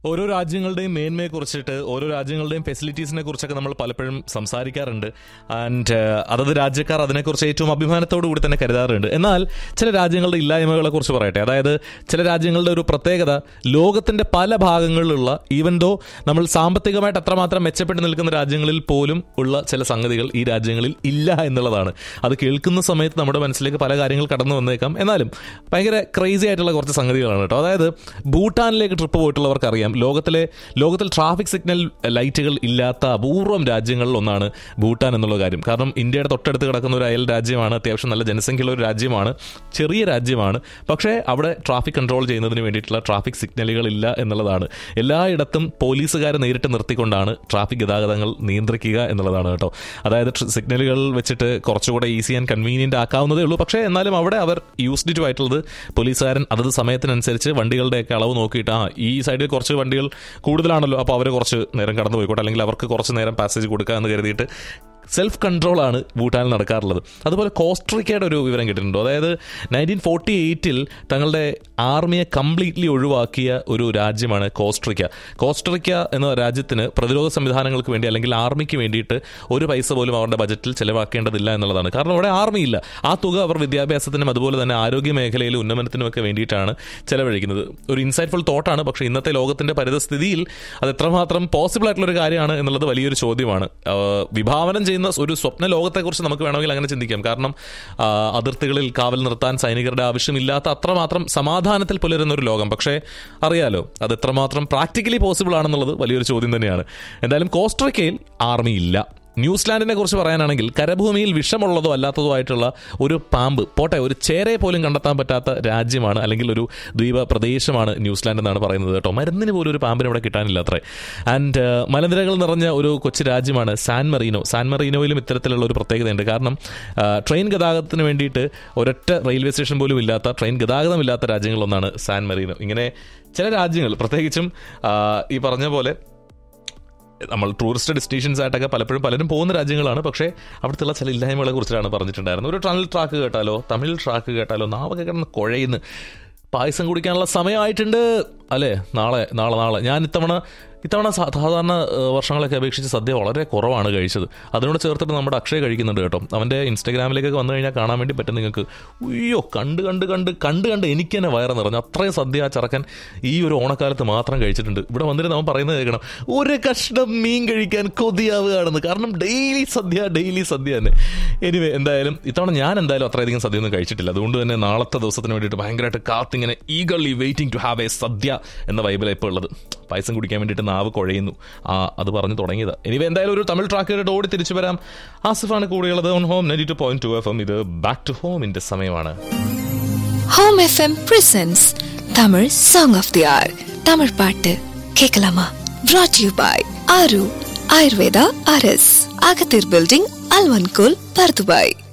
ഓരോ രാജ്യങ്ങളുടെയും മേന്മയെ കുറിച്ചിട്ട് ഓരോ രാജ്യങ്ങളുടെയും ഫെസിലിറ്റീസിനെ കുറിച്ചൊക്കെ നമ്മൾ പലപ്പോഴും സംസാരിക്കാറുണ്ട് ആൻഡ് അതത് രാജ്യക്കാർ അതിനെക്കുറിച്ച് ഏറ്റവും അഭിമാനത്തോടു കൂടി തന്നെ കരുതാറുണ്ട് എന്നാൽ ചില രാജ്യങ്ങളുടെ ഇല്ലായ്മകളെ കുറിച്ച് പറയട്ടെ അതായത് ചില രാജ്യങ്ങളുടെ ഒരു പ്രത്യേകത ലോകത്തിന്റെ പല ഭാഗങ്ങളിലുള്ള ഈവൻ ദോ നമ്മൾ സാമ്പത്തികമായിട്ട് അത്രമാത്രം മെച്ചപ്പെട്ട് നിൽക്കുന്ന രാജ്യങ്ങളിൽ പോലും ഉള്ള ചില സംഗതികൾ ഈ രാജ്യങ്ങളിൽ ഇല്ല എന്നുള്ളതാണ് അത് കേൾക്കുന്ന സമയത്ത് നമ്മുടെ മനസ്സിലേക്ക് പല കാര്യങ്ങൾ കടന്നു വന്നേക്കാം എന്നാലും ഭയങ്കര ക്രേസി ആയിട്ടുള്ള കുറച്ച് സംഗതികളാണ് കേട്ടോ അതായത് ഭൂട്ടാനിലേക്ക് ട്രിപ്പ് പോയിട്ടുള്ളവർക്ക് അറിയാം ലോകത്തിലെ ലോകത്തിൽ ട്രാഫിക് സിഗ്നൽ ലൈറ്റുകൾ ഇല്ലാത്ത അപൂർവം രാജ്യങ്ങളിൽ ഒന്നാണ് ഭൂട്ടാൻ എന്നുള്ള കാര്യം കാരണം ഇന്ത്യയുടെ തൊട്ടടുത്ത് കിടക്കുന്ന ഒരു അയൽ രാജ്യമാണ് അത്യാവശ്യം നല്ല ജനസംഖ്യയുള്ള ഒരു രാജ്യമാണ് ചെറിയ രാജ്യമാണ് പക്ഷേ അവിടെ ട്രാഫിക് കൺട്രോൾ ചെയ്യുന്നതിന് വേണ്ടിയിട്ടുള്ള ട്രാഫിക് സിഗ്നലുകൾ ഇല്ല എന്നുള്ളതാണ് എല്ലായിടത്തും പോലീസുകാരെ നേരിട്ട് നിർത്തിക്കൊണ്ടാണ് ട്രാഫിക് ഗതാഗതങ്ങൾ നിയന്ത്രിക്കുക എന്നുള്ളതാണ് കേട്ടോ അതായത് ട്ര- സിഗ്നലുകൾ വെച്ചിട്ട് കുറച്ചുകൂടെ ഈസി ആൻഡ് കൺവീനിയന്റ് ആക്കാവുന്നതേ ഉള്ളൂ പക്ഷേ എന്നാലും അവിടെ അവർ യൂസ്ഡ് ടു ആയിട്ടുള്ളത് പോലീസുകാരൻ അതത് സമയത്തിനനുസരിച്ച് വണ്ടികളുടെയൊക്കെ അളവ് നോക്കിയിട്ട് ആ ഈ സൈഡിൽ കുറച്ച് വണ്ടികൾ കൂടുതലാണല്ലോ അപ്പോൾ അവർ കുറച്ച് നേരം കടന്നു പോയിക്കോട്ടെ അല്ലെങ്കിൽ അവർക്ക് കുറച്ച് നേരം പാസേജ് കൊടുക്കുക എന്ന് കരുതിയിട്ട് സെൽഫ് കൺട്രോളാണ് ഭൂട്ടാനിൽ നടക്കാറുള്ളത് അതുപോലെ കോസ്ട്രിക്കയുടെ ഒരു വിവരം കിട്ടിയിട്ടുണ്ടോ അതായത് നയൻറ്റീൻ ഫോർട്ടി എയ്റ്റിൽ തങ്ങളുടെ ആർമിയെ കംപ്ലീറ്റ്ലി ഒഴിവാക്കിയ ഒരു രാജ്യമാണ് കോസ്ട്രിക്ക കോസ്ട്രിക്ക എന്ന രാജ്യത്തിന് പ്രതിരോധ സംവിധാനങ്ങൾക്ക് വേണ്ടി അല്ലെങ്കിൽ ആർമിക്ക് വേണ്ടിയിട്ട് ഒരു പൈസ പോലും അവരുടെ ബജറ്റിൽ ചെലവാക്കേണ്ടതില്ല എന്നുള്ളതാണ് കാരണം അവിടെ ആർമി ഇല്ല ആ തുക അവർ വിദ്യാഭ്യാസത്തിനും അതുപോലെ തന്നെ ആരോഗ്യ മേഖലയിലെ ഉന്നമനത്തിനുമൊക്കെ വേണ്ടിയിട്ടാണ് ചെലവഴിക്കുന്നത് ഒരു ഇൻസൈറ്റ്ഫുൾ തോട്ടാണ് പക്ഷേ ഇന്നത്തെ ലോകത്തിന്റെ പരിതസ്ഥിതിയിൽ അത് എത്രമാത്രം പോസിബിൾ ആയിട്ടുള്ള ഒരു കാര്യമാണ് എന്നുള്ളത് വലിയൊരു ചോദ്യമാണ് ആ, വിഭാവനം ചെയ്യുന്ന ഒരു സ്വപ്ന ലോകത്തെക്കുറിച്ച് നമുക്ക് വേണമെങ്കിൽ അങ്ങനെ ചിന്തിക്കാം കാരണം ആ, അതിർത്തികളിൽ കാവൽ നിർത്താൻ സൈനികരുടെ ആവശ്യമില്ലാത്ത അത്രമാത്രം സമാധാനത്തിൽ പുലരുന്ന ഒരു ലോകം പക്ഷേ അറിയാലോ അത് എത്രമാത്രം പ്രാക്ടിക്കലി പോസിബിൾ ആണെന്നുള്ളത് വലിയൊരു ചോദ്യം തന്നെയാണ് എന്തായാലും കോസ്ട്രിക്കയിൽ ആർമി ഇല്ല ന്യൂസിലാൻഡിനെ കുറിച്ച് പറയാനാണെങ്കിൽ കരഭൂമിയിൽ വിഷമുള്ളതോ അല്ലാത്തതോ ആയിട്ടുള്ള ഒരു പാമ്പ് പോട്ടെ ഒരു ചേരയെ പോലും കണ്ടെത്താൻ പറ്റാത്ത രാജ്യമാണ് അല്ലെങ്കിൽ ഒരു ദ്വീപ പ്രദേശമാണ് ന്യൂസിലാൻഡ് എന്നാണ് പറയുന്നത് കേട്ടോ മരുന്നിന് പോലും ഒരു പാമ്പിനെ ഇവിടെ കിട്ടാനില്ല അത്രേ ആൻഡ് മലനിരകൾ നിറഞ്ഞ ഒരു കൊച്ചു രാജ്യമാണ് സാൻ മറീനോ സാൻ മറീനോയിലും ഇത്തരത്തിലുള്ള ഒരു പ്രത്യേകതയുണ്ട് കാരണം ആ, ട്രെയിൻ ഗതാഗതത്തിന് വേണ്ടിയിട്ട് ഒരൊറ്റ റെയിൽവേ സ്റ്റേഷൻ പോലും ഇല്ലാത്ത ട്രെയിൻ ഗതാഗതമില്ലാത്ത രാജ്യങ്ങളൊന്നാണ് സാൻ മറീനോ ഇങ്ങനെ ചില രാജ്യങ്ങൾ പ്രത്യേകിച്ചും ആ, ഈ പറഞ്ഞ പോലെ നമ്മൾ ടൂറിസ്റ്റ് ഡെസ്റ്റിനേഷൻസ് ആയിട്ടൊക്കെ പലപ്പോഴും പലരും പോകുന്ന രാജ്യങ്ങളാണ് പക്ഷേ അവിടുത്തെ ചില ഇല്ലായ്മകളെ കുറിച്ചാണ് പറഞ്ഞിട്ടുണ്ടായിരുന്നത് ഒരു ടണൽ ട്രാക്ക് കേട്ടാലോ തമിഴ് ട്രാക്ക് കേട്ടാലോ നാവൊക്കെ കിടന്ന് കുഴയുന്നു പായസം കുടിക്കാനുള്ള സമയമായിട്ടുണ്ട് അല്ലേ നാളെ നാളെ നാളെ ഞാൻ ഇത്തവണ ഇത്തവണ സാധാരണ ഏഹ്, വർഷങ്ങളൊക്കെ അപേക്ഷിച്ച് സദ്യ വളരെ കുറവാണ് കഴിച്ചത് അതിനോട് ചേർത്തിട്ട് നമ്മുടെ അക്ഷയ് കഴിക്കുന്നുണ്ട് കേട്ടോ അവൻ്റെ ഇൻസ്റ്റാഗ്രാമിലേക്കൊക്കെ വന്നു കഴിഞ്ഞാൽ കാണാൻ വേണ്ടി പറ്റും നിങ്ങൾക്ക് അയ്യോ കണ്ട് കണ്ട് കണ്ട് കണ്ട് കണ്ട് എനിക്ക് തന്നെ വയറ് നിറഞ്ഞു അത്രയും സദ്യ ആ ചെറുക്കൻ ഈ ഒരു ഓണക്കാലത്ത് മാത്രം കഴിച്ചിട്ടുണ്ട് ഇവിടെ വന്നിരുന്ന് അവൻ പറയുന്നത് കേൾക്കണം ഒരു കഷ്ണം മീൻ കഴിക്കാൻ കൊതിയാവുകയാണെന്ന് കാരണം ഡെയിലി സദ്യ ഡെയിലി സദ്യ തന്നെ എനിവേ എന്തായാലും ഇത്തവണ ഞാൻ എന്തായാലും അത്രയധികം സദ്യ ഒന്നും കഴിച്ചിട്ടില്ല അതുകൊണ്ട് തന്നെ നാളത്തെ ദിവസത്തിന് വേണ്ടിയിട്ട് ഭയങ്കരമായിട്ട് കാത്തിങ്ങനെ eagerly waiting to have a sadya എന്ന വൈബിലാണ് ഇപ്പോൾ ഉള്ളത് പായസം കുടിക്കാൻ വേണ്ടിയിട്ട് നാവ് കുഴയുന്നു ആ അത് പറഞ്ഞു തുടങ്ങിയത് എനിവേ എന്തായാലും ഒരു തമിഴ് ട്രാക്ക് കേട്ട് ഓടി തിരിച്ചു വരാം ആസിഫാണ് കൂടെയുള്ളത് on home ninety two point two F M ഇത് ബാക്ക് ടു ഹോമിന്റെ സമയമാണ് home FM presents Tamil song of the year Tamil பாட்டு கேட்கலாமா brought யூ பாய் ஆரு ஆயுர்வேதா அரஸ் அகத்தீர் பில்டிங் அல்வன்கோல் பர்துபாய்